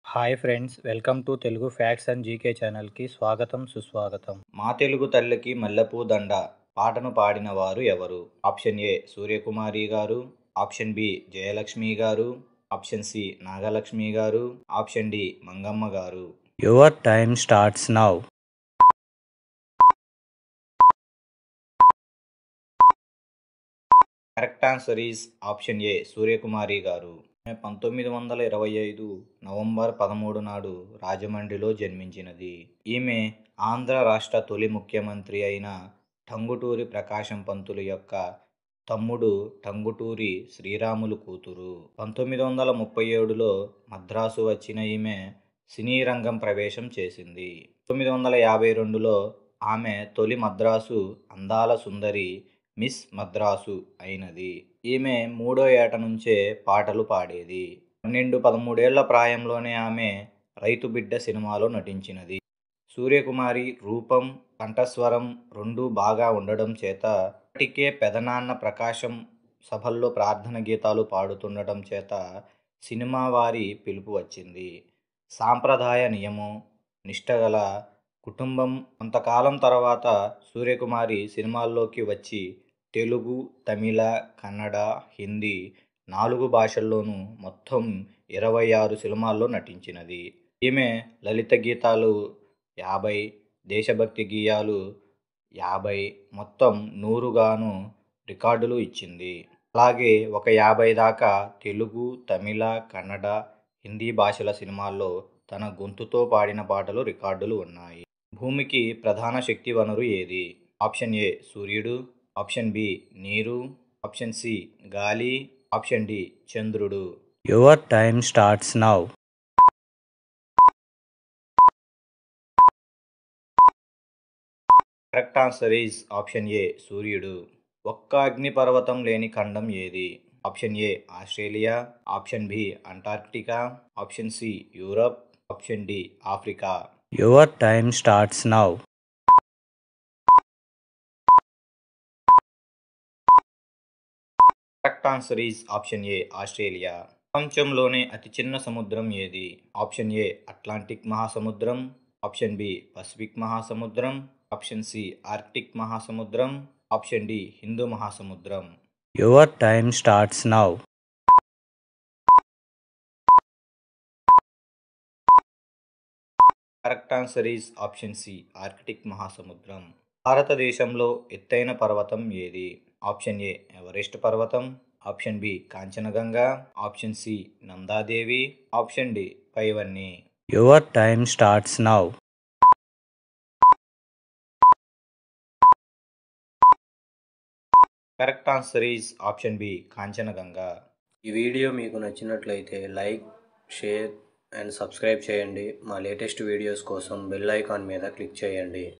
hi friends welcome to Telugu facts and GK ఛానల్కి స్వాగతం సుస్వాగతం మా తెలుగు తల్లికి మల్లెపూ దండ పాటను పాడిన వారు ఎవరు ఆప్షన్ ఏ సూర్యకుమారి గారు ఆప్షన్ బి జయలక్ష్మి గారు ఆప్షన్ సి నాగలక్ష్మి గారు option D Mangamma garu your time starts now correct answer is option A Suryakumari garu ఆమె పంతొమ్మిది వందల ఇరవై ఐదు నవంబర్ పదమూడు నాడు రాజమండ్రిలో జన్మించినది ఈమె ఆంధ్ర రాష్ట్ర తొలి ముఖ్యమంత్రి అయిన టంగుటూరి ప్రకాశం పంతులు యొక్క తమ్ముడు టంగుటూరి శ్రీరాములు కూతురు పంతొమ్మిది వందల ముప్పై ఏడులో మద్రాసు వచ్చిన ఈమె సినీ రంగం ప్రవేశం చేసింది తొమ్మిది వందల యాభై రెండులో ఆమె తొలి మద్రాసు అందాల సుందరి మిస్ మద్రాసు అయినది ఈమె మూడో ఏట నుంచే పాటలు పాడేది పన్నెండు పదమూడేళ్ల ప్రాయంలోనే ఆమె రైతు బిడ్డ సినిమాలో నటించినది సూర్యకుమారి రూపం కంఠస్వరం రెండూ బాగా ఉండడం చేత ఇప్పటికే పెదనాన్న ప్రకాశం సభల్లో ప్రార్థన గీతాలు పాడుతుండటం చేత సినిమా వారి పిలుపు వచ్చింది సాంప్రదాయ నియమం నిష్టగల కుటుంబం కొంతకాలం తర్వాత సూర్యకుమారి సినిమాల్లోకి వచ్చి తెలుగు తమిళ కన్నడ హిందీ నాలుగు భాషల్లోనూ మొత్తం ఇరవై ఆరు సినిమాల్లో నటించినది ఈమె లలిత గీతాలు యాభై దేశభక్తి గీయాలు యాభై మొత్తం నూరుగాను రికార్డులు ఇచ్చింది అలాగే ఒక యాభై దాకా తెలుగు తమిళ కన్నడ హిందీ భాషల సినిమాల్లో తన గొంతుతో పాడిన పాటలు రికార్డులు ఉన్నాయి భూమికి ప్రధాన శక్తి వనరు ఏది ఆప్షన్ ఏ సూర్యుడు ఆప్షన్ బి నీరు ఆప్షన్ సి గాలి ఆప్షన్ డి చంద్రుడు your time starts now correct answer is option A సూర్యుడు ఒక్క అగ్నిపర్వతం లేని ఖండం ఏది option A Australia option B Antarctica option C Europe option D Africa your time starts now correct answer is option A Australia ప్రపంచంలోనే అతి చిన్న సముద్రం ఏది ఆప్షన్ ఏ అట్లాంటిక్ మహాసముద్రం ఆప్షన్ బి పసిఫిక్ మహాసముద్రం ఆప్షన్ సి ఆర్క్టిక్ మహాసముద్రం option D Hindu మహాసముద్రం your time starts now correct answer is option C Arctic మహాసముద్రం భారతదేశంలో ఎత్తైన పర్వతం ఏది ఆప్షన్ ఏ ఎవరెస్ట్ పర్వతం option B Kanchenjunga option C Nanda Devi option D పైవన్నీ your time starts now correct answer is option B Kanchenjunga ఈ వీడియో మీకు నచ్చినట్లయితే లైక్ షేర్ అండ్ సబ్స్క్రైబ్ చేయండి మా లేటెస్ట్ వీడియోస్ కోసం బెల్ ఐకాన్ మీద క్లిక్ చేయండి